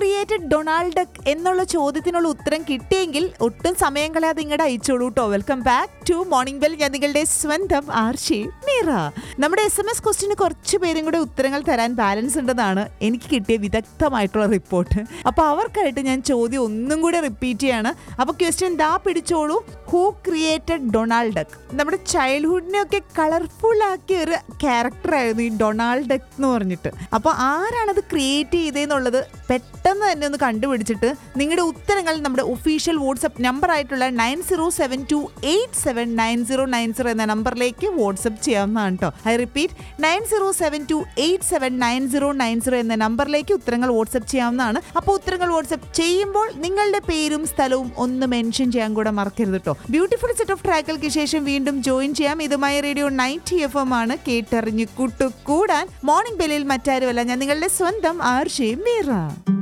created Donald duck എന്നുള്ള ചോദ്യത്തിനുള്ള ഉത്തരം കിട്ടിയെങ്കിൽ ഒട്ടും സമയം കളയാതെ ഇങ്ങോട്ട് അയച്ചോളൂ കേട്ടോ welcome back to morning bell ഞാൻ നിങ്ങളുടെ സ്വന്തം ആർഷി മീറ നമ്മുടെ എസ് എം എസ് ക്വസ്റ്റിന് കുറച്ച് പേരും കൂടെ ഉത്തരങ്ങൾ തരാൻ ബാലൻസ് ഉണ്ടെന്നാണ് എനിക്ക് കിട്ടിയ വിദഗ്ധമായിട്ടുള്ള റിപ്പോർട്ട് അപ്പോൾ അവർക്കായിട്ട് ഞാൻ ചോദ്യം ഒന്നും കൂടെ റിപ്പീറ്റ് ചെയ്യാണ് അപ്പോൾ ക്വസ്റ്റ്യൻ ദാ പിടിച്ചോളൂ ഹൂ ക്രിയേറ്റഡ് ഡൊണാൾഡ് ഡക്ക് നമ്മുടെ ചൈൽഡ്ഹുഡിനെ ഒക്കെ കളർഫുൾ ആക്കിയ ഒരു ക്യാരക്ടർ ആയിരുന്നു ഈ ഡൊണാൾഡ് ഡക്ക് എന്ന് പറഞ്ഞിട്ട് അപ്പോൾ ആരാണത് ക്രിയേറ്റ് ചെയ്തതെന്നുള്ളത് പെട്ടെന്ന് തന്നെ ഒന്ന് കണ്ടുപിടിച്ചിട്ട് നിങ്ങളുടെ ഉത്തരങ്ങൾ നമ്മുടെ ഒഫീഷ്യൽ വാട്സപ്പ് നമ്പർ ആയിട്ടുള്ള nine zero seven two eight seven nine zero nine zero എന്ന നമ്പറിലേക്ക് വാട്സപ്പ് ചെയ്യാവുന്നതാണ് കേട്ടോ I repeat nine zero seven two eight seven nine zero nine zero എന്ന നമ്പറിലേക്ക് ഉത്തരങ്ങൾ വാട്സപ്പ് ചെയ്യാവുന്നതാണ് അപ്പോൾ ഉത്തരങ്ങൾ വാട്സപ്പ് ചെയ്യുമ്പോൾ നിങ്ങളുടെ പേരും സ്ഥലവും ഒന്ന് മെൻഷൻ ചെയ്യാൻ കൂടെ മറക്കരുത് കേട്ടോ ബ്യൂട്ടിഫുൾ സെറ്റ് ഓഫ് ട്രാക്കുകൾക്ക് ശേഷം വീണ്ടും ജോയിൻ ചെയ്യാം ഇതുമായി റേഡിയോ നയൻറ്റി എഫ് എം ആണ് കേട്ടറിഞ്ഞ് കൂട്ടു കൂടാൻ മോർണിംഗ് ബെല്ലിൽ മറ്റാരുമല്ല ഞാൻ നിങ്ങളുടെ സ്വന്തം ആർഷയും മീറ